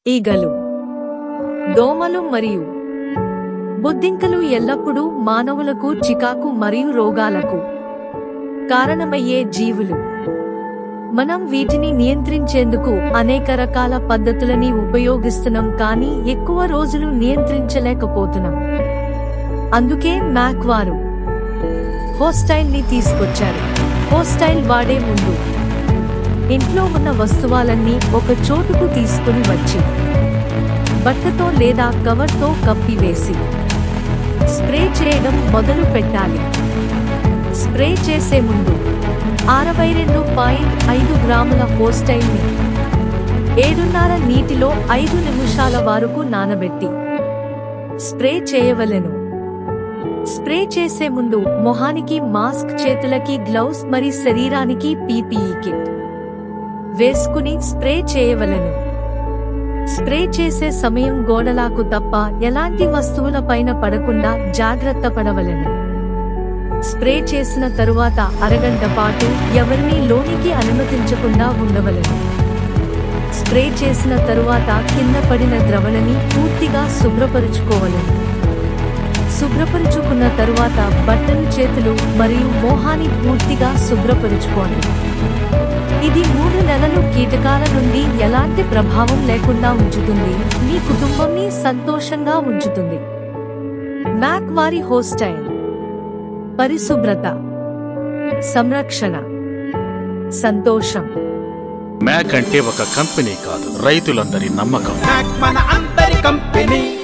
ఈగలు దోమలు మరియు బొద్దింకలు ఎల్లప్పుడూ మానవులకు చికాకు మరియు రోగాలకు కారణమయ్యే జీవులు మనం వీటిని నియంత్రించేందుకు అనేక రకాల పద్ధతులని ఉపయోగిస్తున్నాం కానీ ఎక్కువ రోజులు నియంత్రించలేకపోతున్నాం అందుకే మ్యాక్ వారు హోస్టైల్ ని తీసుకొచ్చారు హోస్టైల్ వాడే ముందు ఇంట్లో ఉన్న వస్తువాలన్నీ ఒక చోటుకు తీసుకుని వచ్చి బట్టతో లేదా కవర్తో కప్పివేసి స్ప్రే చేయడం మొదలు పెట్టాలి స్ప్రే చేసే ముందు అరవై రెండు పాయింట్ ఐదు గ్రాముల హోస్టైల్ ని ఏడున్నర నీటిలో ఐదు నిమిషాల వరకు నానబెట్టి స్ప్రే చేయవలెను స్ప్రే చేసే ముందు మొహానికి మాస్క్ చేతులకి గ్లౌస్ మరి శరీరానికి పీపీఈ కిట్ వేసుకుని స్ప్రే చేయవలెను స్ప్రే చేసే సమయం గోడలాకు తప్ప ఎలాంటి వస్తువుల పైన పడకుండా జాగ్రత్త పడవలెను స్ప్రే చేసిన తరువాత అరగంట పాటు ఎవరిని లోనికి అనుమతించకుండా ఉండవలెను స్ప్రే చేసిన తరువాత కింద పడిన ద్రవణని పూర్తిగా శుభ్రపరుచుకోవలెను శుభ్రపరుచుకున్న తరువాత బట్టలు చేతులు మరియు మోహాన్ని పూర్తిగా శుభ్రపరుచుకోండి ఇది మూడు నెలలు కీటకాల నుండి ఎలాంటి ప్రభావం లేకుండా ఉంచుతుంది మీ కుటుంబంని సంతోషంగా ఉంచుతుంది మ్యాక్ వారి హోస్టైల్ పరిశుభ్రత సంరక్షణ సంతోషం మ్యాక్ అంటే ఒక కంపెనీ కాదు రైతులందరి నమ్మకం మ్యాక్ మన అందరి కంపెనీ